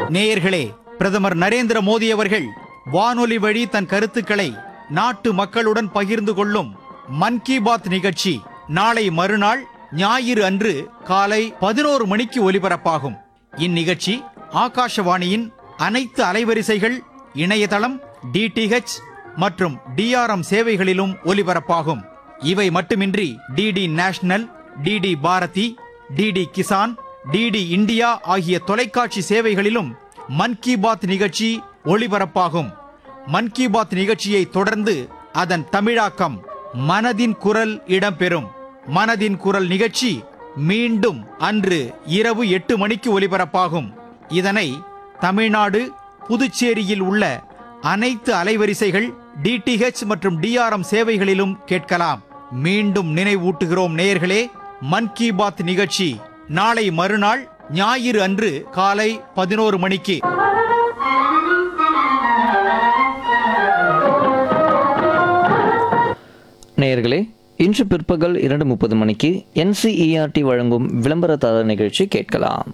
நேயர்களே பிரதமர் நரேந்திர மோடி அவர்கள் வானொலி வழி தன் கருத்துக்களை நாட்டு மக்களுடன் பகிர்ந்து கொள்ளும் மன் கி பாத் நிகழ்ச்சி நாளை மறுநாள் ஞாயிறு அன்று காலை பதினோரு மணிக்கு ஒலிபரப்பாகும் இந்நிகழ்ச்சி ஆகாஷவாணியின் அனைத்து அலைவரிசைகள் இணையதளம் டிடிஹெச் மற்றும் டிஆர்எம் சேவைகளிலும் ஒலிபரப்பாகும் இவை மட்டுமின்றி DD national DD Bharati DD Kisan DD India ஆகிய தொலைக்காட்சி சேவைகளிலும் மன் கி பாத் நிகழ்ச்சி ஒளிபரப்பாகும் மன் கி பாத் நிகழ்ச்சியை தொடர்ந்து அதன் தமிழாக்கம் மனதின் குரல் இடம்பெறும் மனதின் குரல் நிகழ்ச்சி மீண்டும் அன்று இரவு எட்டு மணிக்கு ஒலிபரப்பாகும் இதனை தமிழ்நாடு புதுச்சேரியில் உள்ள அனைத்து அலைவரிசைகள் டிடிஹெச் மற்றும் டிஆர்எம் சேவைகளிலும் கேட்கலாம் மீண்டும் நினைவூட்டுகிறோம் நேயர்களே மன் கி பாத் நிகழ்ச்சி நாளை மறுநாள் ஞாயிறு அன்று காலை பதினோரு மணிக்கு நேயர்களே இன்று பிற்பகல் இரண்டு முப்பது மணிக்கு என்சிஇஆர்டி வழங்கும் விளம்பரதாரர் நிகழ்ச்சி கேட்கலாம்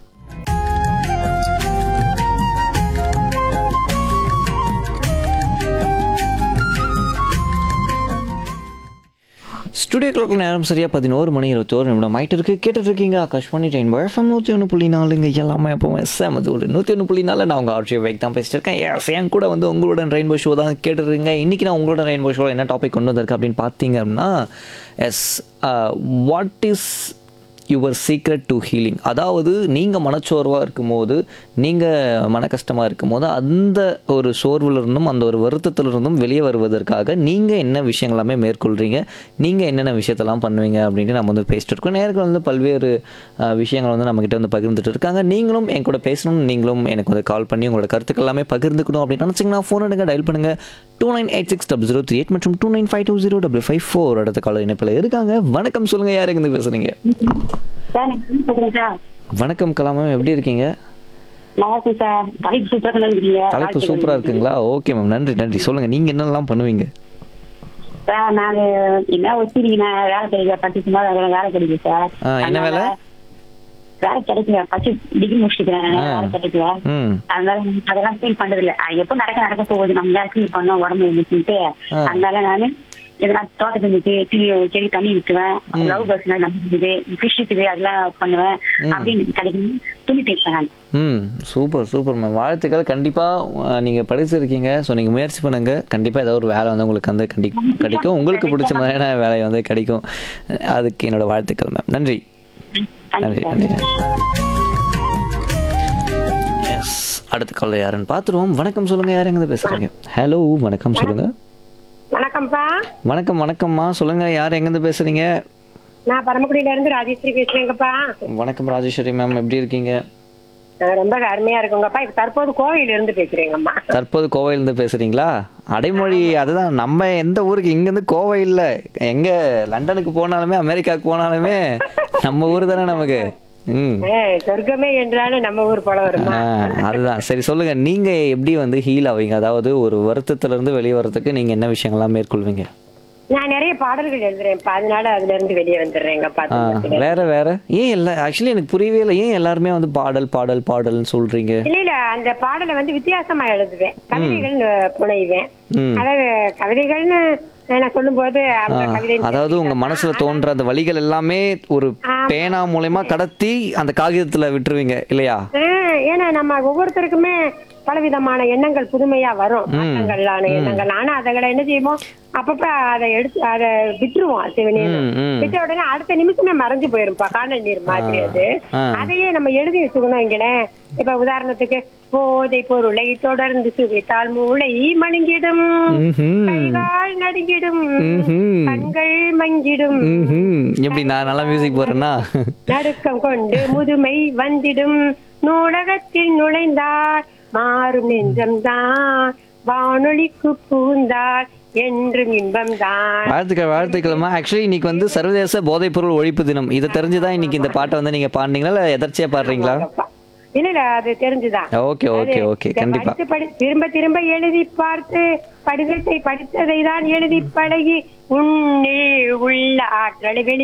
ஸ்டுடியோ கிளாக் நேரம் சரியா பதினோரு மணி இருபத்தோரு நிமிடம் ஆயிட்டு இருக்கு கேட்டுட்டு இருக்கீங்க ஆகாஷ்வாணி ட்ரெயின் எஃப்எம் நூற்றி ஒன்று புள்ளி நாலுங்க எல்லாமே எப்போவும் செமதூள் நூற்றி ஒன்று புள்ளி நாலு நான் உங்கள் ஆர்ஜி வைக் தான் பேசிட்டு இருக்கேன் எஸ் என் கூட வந்து உங்களோட ரெயின்போ ஷோ தான் கேட்டுருக்கீங்க இன்றைக்கி நான் உங்களோட ரெயின்போ ஷோ என்ன டாபிக் கொண்டு வந்திருக்கேன் அப்படின்னு பார்த்தீங்க அப்படின்னா yes what is your secret to healing அதாவது நீங்கள் மனச்சோர்வாக இருக்கும்போது நீங்கள் மன கஷ்டமாக இருக்கும்போது அந்த ஒரு சோர்விலிருந்தும் அந்த ஒரு வருத்தத்திலிருந்தும் வெளியே வருவதற்காக நீங்கள் என்ன விஷயங்கள் எல்லாமே மேற்கொள்கிறீங்க நீங்கள் என்னென்ன விஷயத்தெல்லாம் பண்ணுவீங்க அப்படின்ட்டு நம்ம வந்து பேசிட்டு இருக்கோம் நேர்கள் வந்து பல்வேறு அஹ், விஷயங்கள் வந்து நம்மக்கிட்ட வந்து பகிர்ந்துட்டு இருக்காங்க நீங்களும் என் கூட பேசணும் நீங்களும் எனக்கு வந்து கால் பண்ணி உங்களோட கருத்துக்கள் எல்லாமே பகிர்ந்துக்கணும் அப்படின்னு நினச்சிங்கன்னா ஃபோன் எடுங்க டயல் பண்ணுங்கள் two nine eight six double zero three eight மற்றும் two nine five two zero double five four அடுத்த கால இணைப்பில் இருக்காங்க வணக்கம் சொல்லுங்கள் யார் எங்கேருந்து பேசுகிறீங்க சார் எனக்கு சொல்லுங்க சார் வணக்கம் கலாமம் எப்படி இருக்கீங்க நல்லா இருக்கு சார் தலைப்பு சூப்பராக இருக்கிறீங்க தலைப்பு சூப்பரா இருக்குங்களா ஓகே மேம் நன்றி நன்றி சொல்லுங்க நீங்க என்னெல்லாம் பண்ணுவீங்க சார் நான் என்ன வச்சிருக்கீங்க நான் வேலை கிடைக்க பத்து சும்மா வேலை வேலை கிடைக்கும் சார் ஆ, என்ன வேலை? வேலை கிடைக்கல பத்து டிகிரி முடிச்சுக்கிறேன் ஆ. வேலை கிடைக்கல ம் அதனால அதெல்லாம் ஃபீல் பண்றது இல்ல அது எப்போ நடக்க நடக்க போகுது நம்ம தான் ஃபீல் பண்ணோம் உடம்பு இருந்துச்சுட்டு ஆ. அதனால நானு எதனா தோட்டத்துக்கு இருந்துச்சு செடி செடி தண்ணி விட்டுவேன் லவ் பர்ஸ் நம்பிக்குது ஃபிஷ் இருக்குது அதெல்லாம் பண்ணுவேன் அப்படின்னு கிடைக்கும் துணி தைப்பேன் நான் ம் சூப்பர் சூப்பர் மேம் வாழ்த்துக்கள் கண்டிப்பாக நீங்கள் படிச்சிருக்கீங்க ஸோ நீங்கள் முயற்சி பண்ணுங்க கண்டிப்பாக ஏதாவது ஒரு வேலை வந்து உங்களுக்கு வந்து கண்டி கிடைக்கும் உங்களுக்கு பிடிச்ச மாதிரியான வேலை வந்து கிடைக்கும் அதுக்கு என்னோட வாழ்த்துக்கள் மேம் நன்றி நன்றி நன்றி எஸ் அடுத்த கால யாருன்னு பார்த்துருவோம் வணக்கம் சொல்லுங்க யார் எங்கே பேசுறீங்க ஹலோ வணக்கம் சொல்லுங்க வணக்கம்ப்பா வணக்கம் வணக்கம்மா சொல்லுங்க யார் எங்கேருந்து பேசுறீங்க நான் பரமக்குடியில இருந்து ராஜேஸ்வரி பேசுறேங்கப்பா வணக்கம் ராஜேஸ்வரி மேம் எப்படி இருக்கீங்க அஹ் ரொம்ப அருமையா இருக்குங்கப்பா இப்ப தற்போது கோவையில இருந்து பேசுறேங்கம்மா தற்போது கோவையிலேருந்து பேசுறீங்களா அடைமொழி அதுதான் நம்ம எந்த ஊருக்கு இங்கேருந்து கோவை இல்லை எங்க லண்டனுக்கு போனாலுமே அமெரிக்காவுக்கு போனாலுமே நம்ம ஊர் தானே நமக்கு ம் அஹ் சொர்க்கமே என்றாலும் நம்ம ஊர் போல வருமா ஆ, அதுதான் சரி சொல்லுங்க நீங்க எப்படி வந்து ஹீல் ஆவீங்க அதாவது ஒரு வருத்தத்துல இருந்து வெளியே வர்றதுக்கு நீங்க என்ன விஷயங்கள்லாம் மேற்கொள்வீங்க நான் நிறைய பாடல்கள் எழுதுறேன்ப்பா அதனால அதுல இருந்து வெளியே வந்துடுறேங்கப்பா ஆ, வேற வேற ஏன் இல்லை ஆக்சுவலி எனக்கு புரியவே இல்லை ஏன் எல்லாருமே வந்து பாடல் பாடல் பாடல்னு சொல்றீங்க இல்ல இல்ல அந்த பாடலை வந்து வித்தியாசமா எழுதுவேன் கவிதைகள் புனைவேன் ம். அதாவது கவிதைகள்னு நான் சொல்லும்போது அவங்க கவிதை அதாவது உங்க மனசுல தோன்ற அந்த வழிகள் எல்லாமே ஒரு பேனா மூலயமா கடத்தி அந்த காகிதத்துல விட்டுருவீங்க இல்லையா ஆஹ் ஏன்னா நம்ம ஒவ்வொருத்தருக்குமே பலவிதமான எண்ணங்கள் புதுமையா வரும் மாற்றங்களான எண்ணங்கள் ஆனா அதுகளை என்ன செய்வோம் அப்பப்ப அதை எடுத்து அதை விட்டுருவோம் சிவனேன்னு ம், ம். விட்ட உடனே அடுத்த நிமிஷமே மறைஞ்சு போயிருப்பா காணல் நீர் மாதிரி அது ஆ. அதையே நம்ம எழுதி வச்சுக்கணும் இங்கனே இப்ப உதாரணத்துக்கு போதை பொருளை தொடர்ந்து சுவைத்தால் மூளை மழுங்கிடும் ம்ஹும். கைகால் நடுங்கிடும் ம்ஹும். கண்கள் மங்கிடும் ம்ஹும். எப்படி நான் நல்லா மியூசிக் போடுறேன்னா நடுக்கம் கொண்டு முதுமை வந்திடும் நூலகத்தில் நுழைந்தார் மாறும் நெஞ்சம்தான் வானொலிக்கு பூந்தார் என்றும் இன்பம்தான் வாழ்த்துக்கள் வாழ்த்துக்கள்மா ஆக்சுவலி இன்னைக்கு வந்து சர்வதேச போதைப்பொருள் ஒழிப்பு தினம் இதை தெரிஞ்சுதான் இன்னைக்கு இந்த பாட்டை வந்து நீங்க பாடுனீங்களா இல்ல எதர்ச்சியா பாடுறீங்களா இல்ல இல்ல அது தெரிஞ்சுதான் ஓகே ஓகே அது ஓகே இத கண்டிப்பா படித்து படி திரும்ப திரும்ப எழுதி பார்த்து படிதத்தை படித்ததை தான் எழுதி பழகி உன்னில் உள்ள ஆற்றலை வெளி